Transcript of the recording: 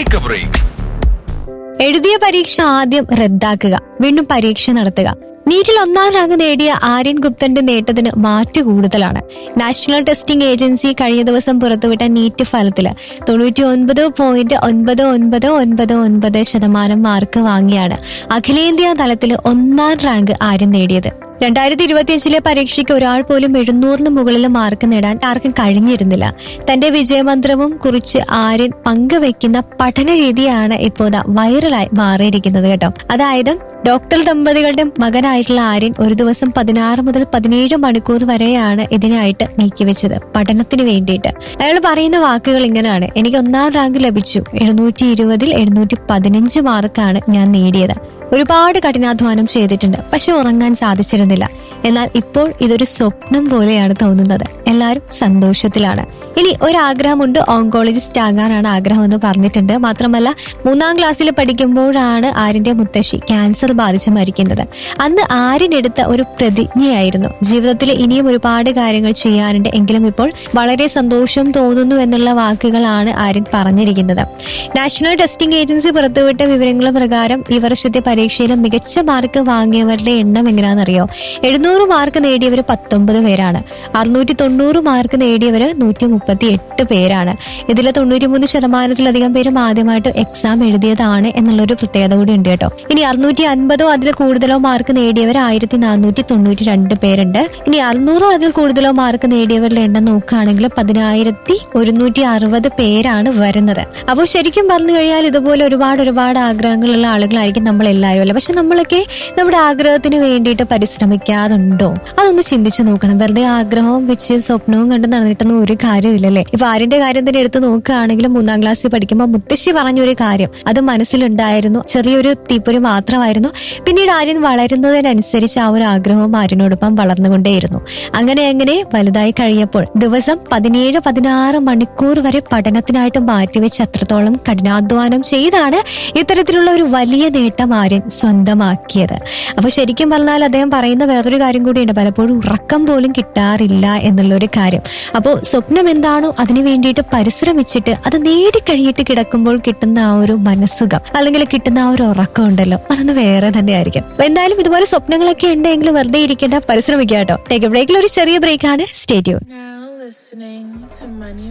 take A break എഴുതിയ പരീക്ഷ ആദ്യം റദ്ദാക്കുക വീണ്ടും പരീക്ഷ നടത്തുക നീറ്റിൽ ഒന്നാം റാങ്ക് നേടിയ ആര്യൻ ഗുപ്തന്റെ നേട്ടത്തിന് മാറ്റ് കൂടുതലാണ് നാഷണൽ ടെസ്റ്റിംഗ് ഏജൻസി കഴിഞ്ഞ ദിവസം പുറത്തുവിട്ട നീറ്റ് ഫലത്തില് തൊണ്ണൂറ്റി ഒൻപത് പോയിന്റ് ഒൻപത് ഒൻപത് ഒൻപത് ഒൻപത് ശതമാനം മാർക്ക് വാങ്ങിയാണ് അഖിലേന്ത്യാ തലത്തിൽ ഒന്നാം റാങ്ക് ആര്യൻ നേടിയത് രണ്ടായിരത്തി ഇരുപത്തിയഞ്ചിലെ പരീക്ഷയ്ക്ക് ഒരാൾ പോലും എഴുന്നൂറിന് മുകളിൽ മാർക്ക് നേടാൻ ആർക്കും കഴിഞ്ഞിരുന്നില്ല തന്റെ വിജയമന്ത്രവും കുറിച്ച് ആര്യൻ പങ്കുവെക്കുന്ന പഠന രീതിയാണ് ഇപ്പോൾ ദാ വൈറലായി മാറിയിരിക്കുന്നത് കേട്ടോ അതായത് ഡോക്ടർ ദമ്പതികളുടെ മകനായിട്ടുള്ള ആര്യൻ ഒരു ദിവസം പതിനാറ് മുതൽ പതിനേഴ് മണിക്കൂർ വരെയാണ് ഇതിനായിട്ട് നീക്കിവെച്ചത് പഠനത്തിന് വേണ്ടിയിട്ട് അയാൾ പറയുന്ന വാക്കുകൾ ഇങ്ങനെയാണ് എനിക്ക് ഒന്നാം റാങ്ക് ലഭിച്ചു എഴുന്നൂറ്റി ഇരുപതിൽ എഴുന്നൂറ്റി പതിനഞ്ച് മാർക്കാണ് ഞാൻ നേടിയത് ഒരുപാട് കഠിനാധ്വാനം ചെയ്തിട്ടുണ്ട് പക്ഷെ ഉറങ്ങാൻ സാധിച്ചിരുന്നില്ല എന്നാൽ ഇപ്പോൾ ഇതൊരു സ്വപ്നം പോലെയാണ് തോന്നുന്നത് എല്ലാവരും സന്തോഷത്തിലാണ് ഇനി ഒരാഗ്രഹമുണ്ട് ഓങ്കോളജിസ്റ്റ് ആകാനാണ് ആഗ്രഹം എന്ന് പറഞ്ഞിട്ടുണ്ട് മാത്രമല്ല മൂന്നാം ക്ലാസ്സിൽ പഠിക്കുമ്പോഴാണ് ആര്യന്റെ മുത്തശ്ശി ക്യാൻസർ ബാധിച്ച് മരിക്കുന്നത് അന്ന് ആര്യൻ എടുത്ത ഒരു പ്രതിജ്ഞയായിരുന്നു ജീവിതത്തിൽ ഇനിയും ഒരുപാട് കാര്യങ്ങൾ ചെയ്യാനുണ്ട് എങ്കിലും ഇപ്പോൾ വളരെ സന്തോഷം തോന്നുന്നു എന്നുള്ള വാക്കുകളാണ് ആര്യൻ പറഞ്ഞിരിക്കുന്നത് നാഷണൽ ടെസ്റ്റിംഗ് ഏജൻസി പുറത്തുവിട്ട വിവരങ്ങൾ പ്രകാരം ഈ വർഷത്തെ പരീക്ഷയിൽ മികച്ച മാർക്ക് വാങ്ങിയവരുടെ എണ്ണം എങ്ങനെയാണെന്നറിയോ എഴുന്നൂറ് മാർക്ക് നേടിയവർ പത്തൊമ്പത് പേരാണ് അറുന്നൂറ്റി തൊണ്ണൂറ് മാർക്ക് നേടിയവർ നൂറ്റി മുപ്പത്തി എട്ട് പേരാണ് ഇതിൽ തൊണ്ണൂറ്റിമൂന്ന് ശതമാനത്തിലധികം പേരും ആദ്യമായിട്ട് എക്സാം എഴുതിയതാണ് എന്നുള്ളൊരു പ്രത്യേകത കൂടി ഉണ്ട് കേട്ടോ ഇനി അറുന്നൂറ്റി അൻപതോ അതിൽ കൂടുതലോ മാർക്ക് നേടിയവർ ആയിരത്തി നാനൂറ്റി തൊണ്ണൂറ്റി രണ്ട് പേരുണ്ട് ഇനി അറുന്നൂറോ അതിൽ കൂടുതലോ മാർക്ക് നേടിയവരുടെ എണ്ണം നോക്കുകയാണെങ്കിൽ പതിനായിരത്തി ഒരുന്നൂറ്റി അറുപത് പേരാണ് വരുന്നത് അപ്പോൾ ശരിക്കും പറഞ്ഞു കഴിഞ്ഞാൽ ഇതുപോലെ ഒരുപാട് ഒരുപാട് ആഗ്രഹങ്ങളുള്ള ആളുകളായിരിക്കും നമ്മൾ എല്ലാവരും അല്ലേ പക്ഷെ നമ്മളൊക്കെ നമ്മുടെ ആഗ്രഹത്തിന് വേണ്ടിയിട്ട് പരിശ്രമിക്കാതുണ്ടോ അതൊന്ന് ചിന്തിച്ചു നോക്കണം വെറുതെ ആഗ്രഹവും വെച്ച് സ്വപ്നവും കണ്ട് നടന്നിട്ടൊന്നും ഒരു കാര്യമില്ലല്ലേ ഇപ്പൊ ആര്യന്റെ കാര്യം തന്നെ എടുത്തു നോക്കുകയാണെങ്കിൽ മൂന്നാം ക്ലാസ്സിൽ പഠിക്കുമ്പോൾ മുത്തശ്ശി പറഞ്ഞൊരു കാര്യം അത് മനസ്സിലുണ്ടായിരുന്നു ചെറിയൊരു തീപ്പൊരി മാത്രമായിരുന്നു പിന്നീട് ആര്യൻ വളരുന്നതിനനുസരിച്ച് ആ ഒരു ആഗ്രഹവും ആര്യനോടൊപ്പം വളർന്നുകൊണ്ടേയിരുന്നു അങ്ങനെ അങ്ങനെ വലുതായി കഴിയപ്പോൾ ദിവസം പതിനേഴ് പതിനാറ് മണിക്കൂർ വരെ പഠനത്തിനായിട്ട് മാറ്റിവെച്ച് അത്രത്തോളം കഠിനാധ്വാനം ചെയ്താണ് ഇത്തരത്തിലുള്ള ഒരു വലിയ നേട്ടം ആര്യൻ സ്വന്തമാക്കിയത് അപ്പൊ ശരിക്കും പറഞ്ഞാൽ അദ്ദേഹം പറയുന്ന വേറൊരു കാര്യം കൂടിയുണ്ട് പലപ്പോഴും ഉറക്കം പോലും കിട്ടാറില്ല എന്നുള്ള ഒരു കാര്യം അപ്പോൾ സ്വപ്നം എന്താണോ അതിനു വേണ്ടിയിട്ട് പരിശ്രമിച്ചിട്ട് അത് നേടിക്കഴിഞ്ഞിട്ട് കിടക്കുമ്പോൾ കിട്ടുന്ന ആ ഒരു മനസ്സുഖം അല്ലെങ്കിൽ കിട്ടുന്ന ആ ഒരു ഉറക്കം ഉണ്ടല്ലോ അതൊന്ന് വേറെ തന്നെ ആയിരിക്കും അപ്പൊ എന്തായാലും ഇതുപോലെ സ്വപ്നങ്ങളൊക്കെ ഉണ്ടെങ്കിൽ വെറുതെ ഇരിക്കേണ്ട പരിശ്രമിക്കുക കേട്ടോ ടേക്ക് ബ്രേക്കിൽ ഒരു ചെറിയ ബ്രേക്കാണ് സ്റ്റേറ്റ്യൂൺ Now listening to Money